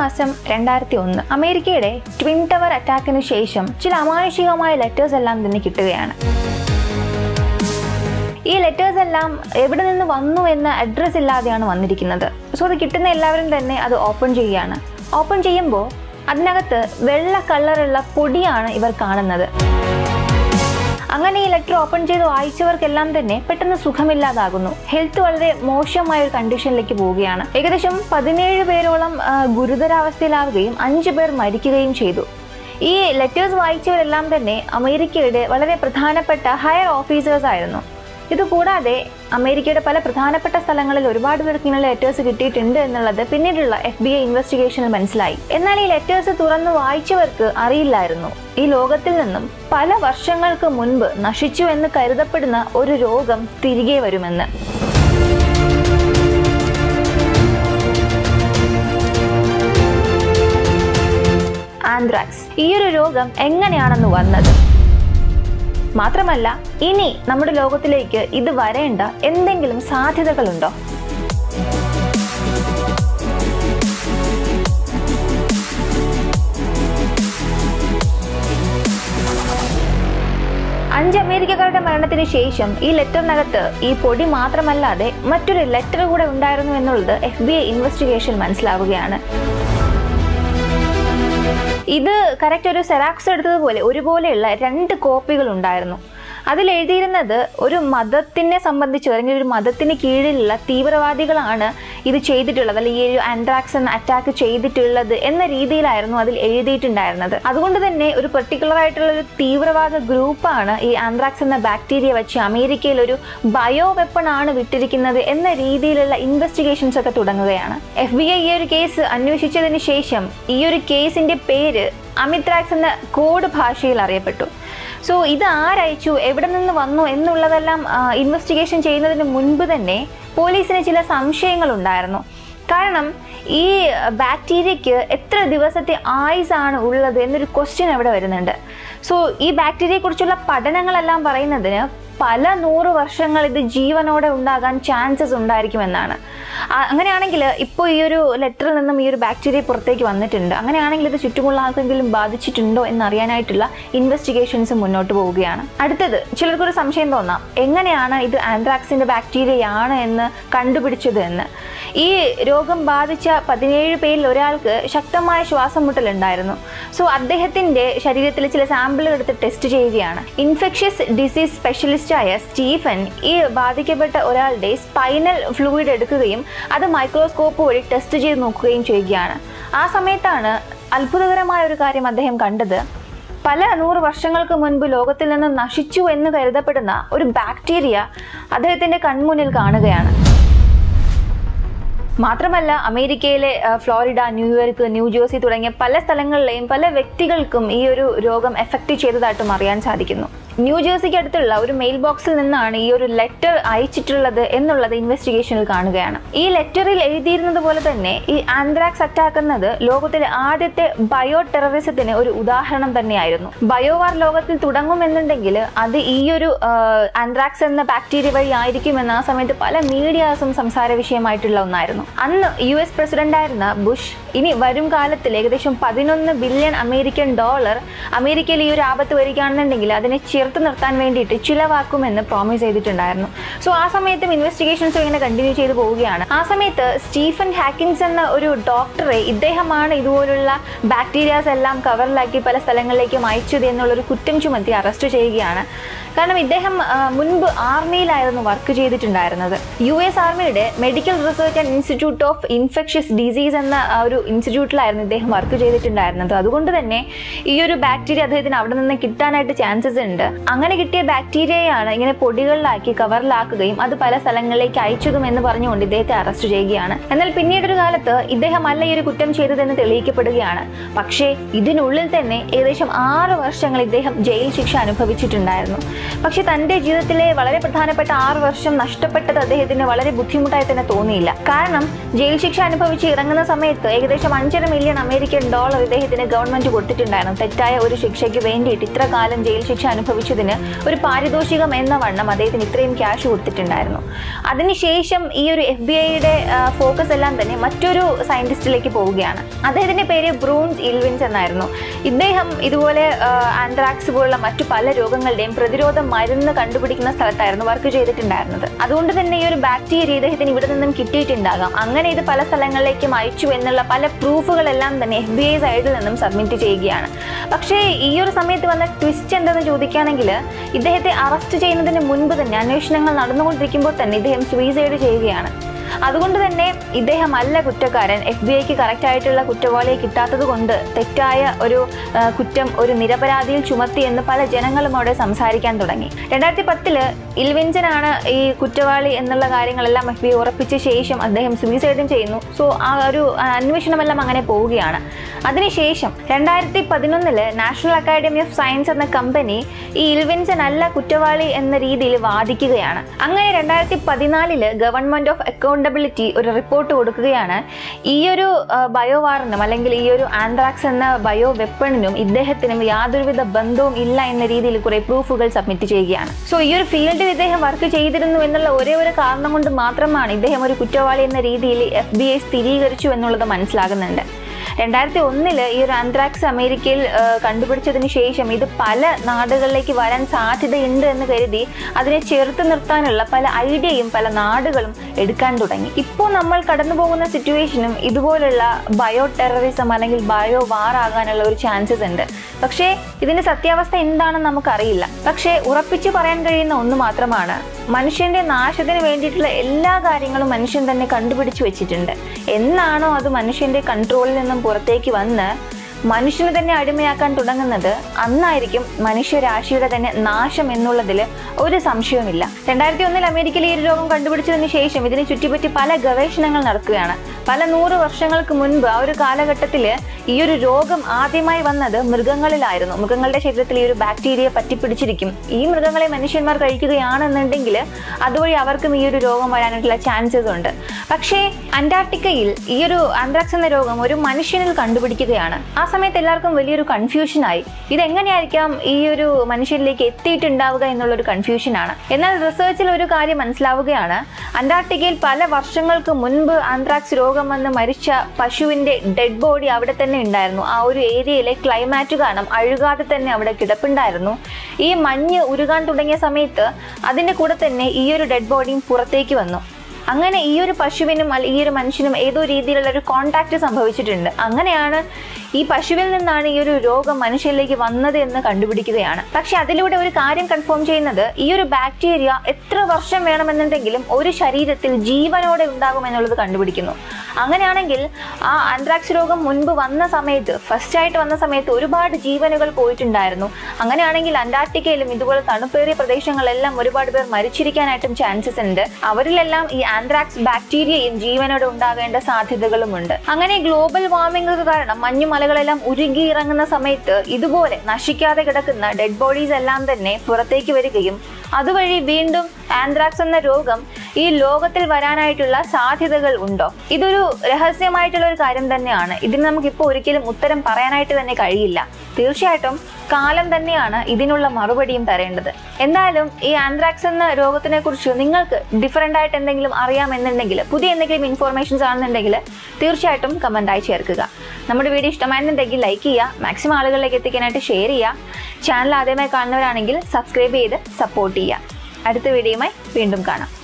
മാസം രണ്ടായിരത്തി ഒന്ന് അമേരിക്കയുടെ ട്വിൻ ടവർ അറ്റാക്കിന് ശേഷം ചില അമാനുഷികമായ ലെറ്റേഴ്സ് എല്ലാം തന്നെ കിട്ടുകയാണ് ഈ ലെറ്റേഴ്സ് എല്ലാം എവിടെ നിന്ന് വന്നു എന്ന അഡ്രസ്സ് ഇല്ലാതെയാണ് വന്നിരിക്കുന്നത് സോ അത് കിട്ടുന്ന എല്ലാവരും തന്നെ അത് ഓപ്പൺ ചെയ്യുകയാണ് ഓപ്പൺ ചെയ്യുമ്പോൾ അതിനകത്ത് വെള്ള കളറുള്ള പൊടിയാണ് ഇവർ കാണുന്നത് അങ്ങനെ ഈ ലെറ്റർ ഓപ്പൺ ചെയ്ത് വായിച്ചവർക്കെല്ലാം തന്നെ പെട്ടെന്ന് സുഖമില്ലാതാകുന്നു ഹെൽത്ത് വളരെ മോശമായ ഒരു കണ്ടീഷനിലേക്ക് പോവുകയാണ് ഏകദേശം പതിനേഴ് പേരോളം ആ, ഗുരുതരാവസ്ഥയിലാവുകയും അഞ്ചു പേർ മരിക്കുകയും ചെയ്തു ഈ ലെറ്റേഴ്സ് വായിച്ചവരെല്ലാം തന്നെ അമേരിക്കയുടെ വളരെ പ്രധാനപ്പെട്ട ഹയർ ഓഫീസേഴ്സ് ആയിരുന്നു ഇതുകൂടാതെ അമേരിക്കയുടെ പല പ്രധാനപ്പെട്ട സ്ഥലങ്ങളിൽ ഒരുപാട് പേർക്ക് ഇങ്ങനെ ലെറ്റേഴ്സ് കിട്ടിയിട്ടുണ്ട് എന്നുള്ളത് പിന്നീടുള്ള എഫ് ബി ഐ ഇൻവെസ്റ്റിഗേഷനിൽ മനസ്സിലായി എന്നാൽ ഈ ലെറ്റേഴ്സ് തുറന്ന് വായിച്ചവർക്ക് അറിയില്ലായിരുന്നു ഈ ലോകത്തിൽ നിന്നും പല വർഷങ്ങൾക്ക് മുൻപ് നശിച്ചു എന്ന് കരുതപ്പെടുന്ന ഒരു രോഗം തിരികെ വരുമെന്ന് ആന്ത്രാക്സ് ഈ ഒരു രോഗം എങ്ങനെയാണെന്ന് വന്നത് മാത്രമല്ല ഇനി നമ്മുടെ ലോകത്തിലേക്ക് ഇത് വരേണ്ട എന്തെങ്കിലും സാധ്യതകളുണ്ടോ അഞ്ച് അമേരിക്കക്കാരുടെ മരണത്തിന് ശേഷം ഈ ലെറ്ററിനകത്ത് ഈ പൊടി മാത്രമല്ലാതെ മറ്റൊരു ലെറ്റർ കൂടെ ഉണ്ടായിരുന്നു എന്നുള്ളത് എഫ് ബി ഐ ഇൻവെസ്റ്റിഗേഷൻ മനസ്സിലാവുകയാണ് ഇത് കറക്റ്റ് ഒരു സെറാക്സ് എടുത്തതുപോലെ ഒരുപോലെയുള്ള രണ്ട് കോപ്പികൾ ഉണ്ടായിരുന്നു അതിൽ എഴുതിയിരുന്നത് ഒരു മതത്തിനെ സംബന്ധിച്ച് അല്ലെങ്കിൽ ഒരു മതത്തിന് കീഴിലുള്ള തീവ്രവാദികളാണ് ഇത് ചെയ്തിട്ടുള്ളത് അല്ലെങ്കിൽ ഈ ഒരു ആൻഡ്രാക്സ് എന്ന അറ്റാക്ക് ചെയ്തിട്ടുള്ളത് എന്ന രീതിയിലായിരുന്നു അതിൽ എഴുതിയിട്ടുണ്ടായിരുന്നത് അതുകൊണ്ട് തന്നെ ഒരു പെർട്ടിക്കുലർ ആയിട്ടുള്ള ഒരു തീവ്രവാദ ഗ്രൂപ്പാണ് ഈ ആൻഡ്രാക്സ് എന്ന ബാക്ടീരിയ വെച്ച് അമേരിക്കയിൽ ഒരു ബയോ വെപ്പൺ ആണ് വിട്ടിരിക്കുന്നത് എന്ന രീതിയിലുള്ള ഇൻവെസ്റ്റിഗേഷൻസ് ഒക്കെ തുടങ്ങുകയാണ് എഫ് ബി ഐ ഈ ഒരു കേസ് അന്വേഷിച്ചതിന് ശേഷം ഈ ഒരു കേസിന്റെ പേര് അമിത്രാക്സ് എന്ന കോഡ് ഭാഷയിൽ അറിയപ്പെട്ടു സോ ഇത് ആരയച്ചു എവിടെ നിന്ന് വന്നു എന്നുള്ളതെല്ലാം ഇൻവെസ്റ്റിഗേഷൻ ചെയ്യുന്നതിന് മുൻപ് തന്നെ പോലീസിന് ചില സംശയങ്ങൾ ഉണ്ടായിരുന്നു കാരണം ഈ ബാക്ടീരിയക്ക് എത്ര ദിവസത്തെ ആയുസ് ആണ് ഉള്ളത് എന്നൊരു ക്വസ്റ്റ്യൻ അവിടെ വരുന്നുണ്ട് സോ ഈ ബാക്ടീരിയയെക്കുറിച്ചുള്ള പഠനങ്ങളെല്ലാം പറയുന്നതിന് പല നൂറ് വർഷങ്ങൾ ഇത് ജീവനോടെ ഉണ്ടാകാൻ ചാൻസസ് ഉണ്ടായിരിക്കുമെന്നാണ് ആ- അങ്ങനെയാണെങ്കിൽ ഇപ്പോൾ ഈ ഒരു ലെറ്ററിൽ നിന്നും ഈ ഒരു ബാക്ടീരിയ പുറത്തേക്ക് വന്നിട്ടുണ്ട് അങ്ങനെയാണെങ്കിൽ ഇത് ചുറ്റുമുള്ള ആർക്കെങ്കിലും ബാധിച്ചിട്ടുണ്ടോ എന്നറിയാനായിട്ടുള്ള ഇൻവെസ്റ്റിഗേഷൻസ് മുന്നോട്ട് പോവുകയാണ് അടുത്തത് ചിലർക്കൊരു സംശയം തോന്നാം എങ്ങനെയാണ് ഇത് ആന്ത്രാക്സിന്റെ ബാക്ടീരിയയാണ് എന്ന് കണ്ടുപിടിച്ചത് എന്ന് ഈ രോഗം ബാധിച്ച പതിനേഴ് പേരിൽ ഒരാൾക്ക് ശക്തമായ ശ്വാസം മുട്ടലുണ്ടായിരുന്നു സോ അദ്ദേഹത്തിന്റെ ശരീരത്തിൽ ചില സാമ്പിളുകൾ എടുത്ത് ടെസ്റ്റ് ചെയ്യുകയാണ് ഇൻഫെക്ഷ്യസ് ഡിസീസ് സ്പെഷ്യലിസ്റ്റായ സ്റ്റീഫൻ ഈ ബാധിക്കപ്പെട്ട ഒരാളുടെ സ്പൈനൽ ഫ്ലൂയിഡ് എടുക്കുകയും അത് മൈക്രോസ്കോപ്പ് വഴി ടെസ്റ്റ് ചെയ്ത് നോക്കുകയും ചെയ്യുകയാണ് ആ സമയത്താണ് അത്ഭുതകരമായ ഒരു കാര്യം അദ്ദേഹം കണ്ടത് പല നൂറ് വർഷങ്ങൾക്ക് മുൻപ് ലോകത്തിൽ നിന്ന് നശിച്ചു എന്ന് കരുതപ്പെടുന്ന ഒരു ബാക്ടീരിയ അദ്ദേഹത്തിന്റെ കൺമുന്നിൽ കാണുകയാണ് മാത്രമല്ല അമേരിക്കയിലെ ആ, ഫ്ലോറിഡ ന്യൂയോർക്ക് ന്യൂജേഴ്സി തുടങ്ങിയ പല സ്ഥലങ്ങളിലെയും പല വ്യക്തികൾക്കും ഈ ഒരു രോഗം എഫക്റ്റ് ചെയ്തതായിട്ടും അറിയാൻ സാധിക്കുന്നു ന്യൂജേഴ്സിക്ക് അടുത്തുള്ള ഒരു മെയിൽ ബോക്സിൽ നിന്നാണ് ഈ ഒരു ലെറ്റർ അയച്ചിട്ടുള്ളത് എന്നുള്ളത് ഇൻവെസ്റ്റിഗേഷനിൽ കാണുകയാണ് ഈ ലെറ്ററിൽ എഴുതിയിരുന്നത് പോലെ തന്നെ ഈ ആന്ത്രാക്സ് അറ്റാക്ക് എന്നത് ലോകത്തിലെ ആദ്യത്തെ ബയോ ടെററിസത്തിന് ഒരു ഉദാഹരണം തന്നെയായിരുന്നു ബയോവാർ ലോകത്തിൽ തുടങ്ങുമെന്നുണ്ടെങ്കിൽ അത് ഈ ഒരു ആന്ത്രാക്സ് എന്ന ബാക്ടീരിയ വഴി ആയിരിക്കുമെന്ന് ആ സമയത്ത് പല മീഡിയാസും സംസാര വിഷയമായിട്ടുള്ള ഒന്നായിരുന്നു അന്ന് യു എസ് പ്രസിഡന്റ് ആയിരുന്ന ബുഷ് ഇനി വരും കാലത്തിൽ ഏകദേശം പതിനൊന്ന് ബില്യൺ അമേരിക്കൻ ഡോളർ അമേരിക്കയിൽ ഈ ഒരു ആപത്ത് വരികയാണെന്നുണ്ടെങ്കിൽ അതിനെ ചേർത്ത് നിർത്താൻ വേണ്ടിയിട്ട് ചിലവാക്കുമെന്ന് പ്രോമിസ് ചെയ്തിട്ടുണ്ടായിരുന്നു സോ ആ സമയത്തും ഇൻവെസ്റ്റിഗേഷൻസ് ഇങ്ങനെ കണ്ടിന്യൂ ചെയ്തു പോവുകയാണ് ആ സമയത്ത് സ്റ്റീഫൻ ഹാക്കിൻസ് എന്ന ഒരു ഡോക്ടറെ ഇദ്ദേഹമാണ് ഇതുപോലുള്ള ബാക്ടീരിയാസ് എല്ലാം കവറിലാക്കി പല സ്ഥലങ്ങളിലേക്കും അയച്ചത് എന്നുള്ളൊരു കുറ്റം ചുമത്തി അറസ്റ്റ് ചെയ്യുകയാണ് കാരണം ഇദ്ദേഹം ആ, മുൻപ് ആർമിയിലായിരുന്നു വർക്ക് ചെയ്തിട്ടുണ്ടായിരുന്നത് യു എസ് ആർമിയുടെ medical research and institute of infectious disease എന്ന ആ ഒരു ഇൻസ്റ്റിറ്റ്യൂട്ടിലായിരുന്നു ഇദ്ദേഹം വർക്ക് ചെയ്തിട്ടുണ്ടായിരുന്നത് അതുകൊണ്ട് തന്നെ ഈ ഒരു ബാക്ടീരിയ അദ്ദേഹത്തിന് അവിടെ നിന്ന് കിട്ടാനായിട്ട് ചാൻസസ് ഉണ്ട് അങ്ങനെ കിട്ടിയ ബാക്ടീരിയയാണ് ഇങ്ങനെ പൊടികളിലാക്കി കവറിലാക്കുകയും അത് പല സ്ഥലങ്ങളിലേക്ക് അയച്ചതും എന്ന് പറഞ്ഞുകൊണ്ട് ഇദ്ദേഹത്തെ അറസ്റ്റ് ചെയ്യുകയാണ് എന്നാൽ പിന്നീടൊരു കാലത്ത് ഇദ്ദേഹം അല്ല ഈ ഒരു കുറ്റം ചെയ്തതെന്ന് തെളിയിക്കപ്പെടുകയാണ് പക്ഷേ ഇതിനുള്ളിൽ തന്നെ ഏകദേശം ആറ് വർഷങ്ങൾ ഇദ്ദേഹം ജയിൽ ശിക്ഷ അനുഭവിച്ചിട്ടുണ്ടായിരുന്നു പക്ഷെ തന്റെ ജീവിതത്തിലെ വളരെ പ്രധാനപ്പെട്ട ആറ് വർഷം നഷ്ടപ്പെട്ടത് അദ്ദേഹത്തിന് വളരെ ബുദ്ധിമുട്ടായി തന്നെ തോന്നിയില്ല കാരണം ജയിൽ ശിക്ഷ അനുഭവിച്ച് ഇറങ്ങുന്ന സമയത്ത് ഏകദേശം അഞ്ചര മില്യൺ അമേരിക്കൻ ഡോളർ ഇദ്ദേഹത്തിന് ഗവൺമെന്റ് കൊടുത്തിട്ടുണ്ടായിരുന്നു തെറ്റായ ഒരു ശിക്ഷയ്ക്ക് വേണ്ടിയിട്ട് ഇത്ര കാലം ജയിൽ ശിക്ഷ അനുഭവിച്ച ചോദിച്ചതിന് ഒരു പാരിതോഷികം എന്ന വണ്ണം അദ്ദേഹത്തിന് ഇത്രയും ക്യാഷ് കൊടുത്തിട്ടുണ്ടായിരുന്നു അതിനുശേഷം ഈ ഒരു എഫ് ബി ഐയുടെ ഫോക്കസ് എല്ലാം തന്നെ മറ്റൊരു സയന്റിസ്റ്റിലേക്ക് പോവുകയാണ് അദ്ദേഹത്തിന്റെ പേര് ബ്രൂൺസ് ഇൽവിൻസ് എന്നായിരുന്നു ഇദ്ദേഹം ഇതുപോലെ ആന്ത്രാക്സ് പോലുള്ള മറ്റു പല രോഗങ്ങളുടെയും പ്രതിരോധ മരുന്ന് കണ്ടുപിടിക്കുന്ന സ്ഥലത്തായിരുന്നു വർക്ക് ചെയ്തിട്ടുണ്ടായിരുന്നത് അതുകൊണ്ട് തന്നെ ഈ ഒരു ബാക്ടീരിയ ഇദ്ദേഹത്തിന് ഇവിടെ നിന്നും കിട്ടിയിട്ടുണ്ടാകാം അങ്ങനെ ഇത് പല സ്ഥലങ്ങളിലേക്കും അയച്ചു എന്നുള്ള പല പ്രൂഫുകളെല്ലാം തന്നെ എഫ് ബി ഐ സൈഡിൽ നിന്നും സബ്മിറ്റ് ചെയ്യുകയാണ് പക്ഷേ ഈ ഒരു സമയത്ത് വന്ന ട്വിസ്റ്റ് എന്തെന്ന് ചോദിക്കുകയാണെങ്കിൽ ഇദ്ദേഹത്തെ അറസ്റ്റ് ചെയ്യുന്നതിന് മുൻപ് തന്നെ അന്വേഷണങ്ങൾ നടന്നുകൊണ്ടിരിക്കുമ്പോൾ തന്നെ ഇദ്ദേഹം സൂയിസൈഡ് ചെയ്യുകയാണ് അതുകൊണ്ട് തന്നെ ഇദ്ദേഹം അല്ല കുറ്റക്കാരൻ എഫ് ബി ഐക്ക് കറക്റ്റ് ആയിട്ടുള്ള കുറ്റവാളിയെ കിട്ടാത്തത് കൊണ്ട് തെറ്റായ ഒരു ആ, കുറ്റം ഒരു നിരപരാധിയിൽ ചുമത്തി എന്ന് പല ജനങ്ങളും അവിടെ സംസാരിക്കാൻ തുടങ്ങി രണ്ടായിരത്തി പത്തില് ഇൽവിൻസനാണ് ഈ കുറ്റവാളി എന്നുള്ള കാര്യങ്ങളെല്ലാം എഫ് ബി ഐ ഉറപ്പിച്ച ശേഷം അദ്ദേഹം സൂയിസൈഡും ചെയ്യുന്നു സോ ആ ഒരു ആ, അന്വേഷണമെല്ലാം അങ്ങനെ പോവുകയാണ് അതിനുശേഷം രണ്ടായിരത്തി പതിനൊന്നില് നാഷണൽ അക്കാഡമി ഓഫ് സയൻസ് എന്ന കമ്പനി ഈ ഇൽവിൻസൺ അല്ല കുറ്റവാളി എന്ന രീതിയിൽ വാദിക്കുകയാണ് അങ്ങനെ രണ്ടായിരത്തി പതിനാലില് ഗവൺമെന്റ് ഓഫ് അക്കൗണ്ടബിലിറ്റി ഒരു റിപ്പോർട്ട് കൊടുക്കുകയാണ് ഈ ഒരു ബയോവാറിനും അല്ലെങ്കിൽ ഈ ഒരു ആന്ത്രാക്സ് എന്ന ബയോ വെപ്പണിനും ഇദ്ദേഹത്തിനും യാതൊരുവിധ ബന്ധവും ഇല്ല എന്ന രീതിയിൽ കുറെ പ്രൂഫുകൾ സബ്മിറ്റ് ചെയ്യുകയാണ് സോ ഈ ഒരു ഫീൽഡിൽ ഇദ്ദേഹം വർക്ക് ചെയ്തിരുന്നു എന്നുള്ള ഒരേ ഒരു കാരണം കൊണ്ട് മാത്രമാണ് ഇദ്ദേഹം ഒരു കുറ്റവാളി എന്ന രീതിയിൽ എഫ് ബി ഐ സ്ഥിരീകരിച്ചു എന്നുള്ളത് മനസ്സിലാകുന്നുണ്ട് രണ്ടായിരത്തി ഒന്നില് ഈ ഒരു ആന്ത്രാക്സ് അമേരിക്കയിൽ ആ, കണ്ടുപിടിച്ചതിന് ശേഷം ഇത് പല നാടുകളിലേക്ക് വരാൻ സാധ്യതയുണ്ട് എന്ന് കരുതി അതിനെ ചെറുത്ത് നിർത്താനുള്ള പല ഐഡിയയും പല നാടുകളും എടുക്കാൻ തുടങ്ങി ഇപ്പോൾ നമ്മൾ കടന്നു പോകുന്ന സിറ്റുവേഷനും ഇതുപോലുള്ള ബയോ ടെററിസം അല്ലെങ്കിൽ ബയോ വാർ ആകാനുള്ള ഒരു ചാൻസസ് ഉണ്ട് പക്ഷേ ഇതിന്റെ സത്യാവസ്ഥ എന്താണെന്ന് നമുക്കറിയില്ല പക്ഷേ ഉറപ്പിച്ചു പറയാൻ കഴിയുന്ന ഒന്ന് മാത്രമാണ് മനുഷ്യന്റെ നാശത്തിന് വേണ്ടിയിട്ടുള്ള എല്ലാ കാര്യങ്ങളും മനുഷ്യൻ തന്നെ കണ്ടുപിടിച്ചു വെച്ചിട്ടുണ്ട് എന്നാണോ അത് മനുഷ്യന്റെ കൺട്രോളിൽ നിന്നും പുറത്തേക്ക് വന്ന് മനുഷ്യനെ തന്നെ അടിമയാക്കാൻ തുടങ്ങുന്നത് അന്നായിരിക്കും മനുഷ്യരാശിയുടെ തന്നെ നാശം എന്നുള്ളതിൽ ഒരു സംശയവുമില്ല രണ്ടായിരത്തി ഒന്നിൽ അമേരിക്കയിൽ ഈ ഒരു രോഗം കണ്ടുപിടിച്ചതിന് ശേഷം ഇതിനെ ചുറ്റിപ്പറ്റി പല ഗവേഷണങ്ങൾ നടക്കുകയാണ് പല നൂറ് വർഷങ്ങൾക്ക് മുൻപ് ആ ഒരു കാലഘട്ടത്തിൽ ഈ ഒരു രോഗം ആദ്യമായി വന്നത് മൃഗങ്ങളിലായിരുന്നു മൃഗങ്ങളുടെ ശരീരത്തിൽ ഈ ഒരു ബാക്ടീരിയ പറ്റിപ്പിടിച്ചിരിക്കും ഈ മൃഗങ്ങളെ മനുഷ്യന്മാർ കഴിക്കുകയാണെന്നുണ്ടെങ്കിൽ അതുവഴി അവർക്കും ഈ ഒരു രോഗം വരാനായിട്ടുള്ള ചാൻസസ് ഉണ്ട് പക്ഷേ അന്റാർട്ടിക്കയിൽ ഈ ഒരു ആന്ത്രാക്സ് എന്ന രോഗം ഒരു മനുഷ്യനിൽ കണ്ടുപിടിക്കുകയാണ് ആ സമയത്ത് എല്ലാവർക്കും വലിയൊരു കൺഫ്യൂഷനായി ഇതെങ്ങനെയായിരിക്കാം ഈ ഒരു മനുഷ്യരിലേക്ക് എത്തിയിട്ടുണ്ടാവുക എന്നുള്ളൊരു കൺഫ്യൂഷനാണ് എന്നാൽ റിസർച്ചിൽ ഒരു കാര്യം മനസ്സിലാവുകയാണ് അന്റാർട്ടിക്കയിൽ പല വർഷങ്ങൾക്ക് മുൻപ് ആന്ത്രാക്സ് രോഗം വന്ന് മരിച്ച പശുവിന്റെ ഡെഡ് ബോഡി അവിടെ തന്നെ ഉണ്ടായിരുന്നു ആ ഒരു ഏരിയയിലെ ക്ലൈമാറ്റ് കാരണം അഴുകാതെ തന്നെ അവിടെ കിടപ്പുണ്ടായിരുന്നു ഈ മഞ്ഞ് ഉരുകാൻ തുടങ്ങിയ സമയത്ത് അതിന്റെ കൂടെ തന്നെ ഈ ഒരു ഡെഡ് ബോഡിയും പുറത്തേക്ക് വന്നു അങ്ങനെ ഈ ഒരു പശുവിനും അല്ല ഈ ഒരു മനുഷ്യനും ഏതോ രീതിയിലുള്ള ഒരു കോണ്ടാക്ട് സംഭവിച്ചിട്ടുണ്ട് അങ്ങനെയാണ് ഈ പശുവിൽ നിന്നാണ് ഈ ഒരു രോഗം മനുഷ്യരിലേക്ക് വന്നത് എന്ന് കണ്ടുപിടിക്കുകയാണ് പക്ഷെ അതിലൂടെ ഒരു കാര്യം കൺഫേം ചെയ്യുന്നത് ഈ ഒരു ബാക്ടീരിയ എത്ര വർഷം വേണമെന്നുണ്ടെങ്കിലും ഒരു ശരീരത്തിൽ ജീവനോടെ ഉണ്ടാകും എന്നുള്ളത് കണ്ടുപിടിക്കുന്നു അങ്ങനെയാണെങ്കിൽ ആ ആന്ത്രാക്സ് രോഗം മുൻപ് വന്ന സമയത്ത് ഫസ്റ്റ് ആയിട്ട് വന്ന സമയത്ത് ഒരുപാട് ജീവനുകൾ പോയിട്ടുണ്ടായിരുന്നു അങ്ങനെയാണെങ്കിൽ അന്റാർട്ടിക്കയിലും ഇതുപോലെ തണുപ്പേറിയ പ്രദേശങ്ങളിലെല്ലാം ഒരുപാട് പേർ മരിച്ചിരിക്കാനായിട്ടും ചാൻസസ് ഉണ്ട് അവരിലെല്ലാം ഈ ആന്ത്രാക്സ് ബാക്ടീരിയയും ജീവനോടെ ഉണ്ടാകേണ്ട സാധ്യതകളുമുണ്ട് അങ്ങനെ ഗ്ലോബൽ വാർമിംഗ് കാരണം മഞ്ഞുമലകളെല്ലാം ഉരുകി ഇറങ്ങുന്ന സമയത്ത് ഇതുപോലെ നശിക്കാതെ കിടക്കുന്ന ഡെഡ് ബോഡീസ് എല്ലാം തന്നെ പുറത്തേക്ക് വരികയും അതുവഴി വീണ്ടും ആന്ത്രാക്സ് എന്ന രോഗം ഈ ലോകത്തിൽ വരാനായിട്ടുള്ള സാധ്യതകൾ ഉണ്ടോ ഇതൊരു രഹസ്യമായിട്ടുള്ള ഒരു കാര്യം തന്നെയാണ് ഇതിന് നമുക്കിപ്പോൾ ഒരിക്കലും ഉത്തരം പറയാനായിട്ട് തന്നെ കഴിയില്ല തീർച്ചയായിട്ടും കാലം തന്നെയാണ് ഇതിനുള്ള മറുപടിയും തരേണ്ടത് എന്തായാലും ഈ ആന്ത്രാക്സ് എന്ന രോഗത്തിനെ കുറിച്ച് നിങ്ങൾക്ക് ഡിഫറെൻ്റ് ആയിട്ട് എന്തെങ്കിലും അറിയാമെന്നുണ്ടെങ്കിൽ പുതിയ എന്തെങ്കിലും ഇൻഫോർമേഷൻസ് ആണെന്നുണ്ടെങ്കിൽ തീർച്ചയായിട്ടും കമൻ്റായി ചേർക്കുക നമ്മുടെ വീഡിയോ ഇഷ്ടമായിരുന്നുണ്ടെങ്കിൽ ലൈക്ക് ചെയ്യുക മാക്സിമം ആളുകളിലേക്ക് എത്തിക്കാനായിട്ട് ഷെയർ ചെയ്യുക ചാനൽ ആദ്യമായി കാണുന്നവരാണെങ്കിൽ സബ്സ്ക്രൈബ് ചെയ്ത് സപ്പോർട്ട് ചെയ്യുക അടുത്ത വീഡിയോയുമായി വീണ്ടും കാണാം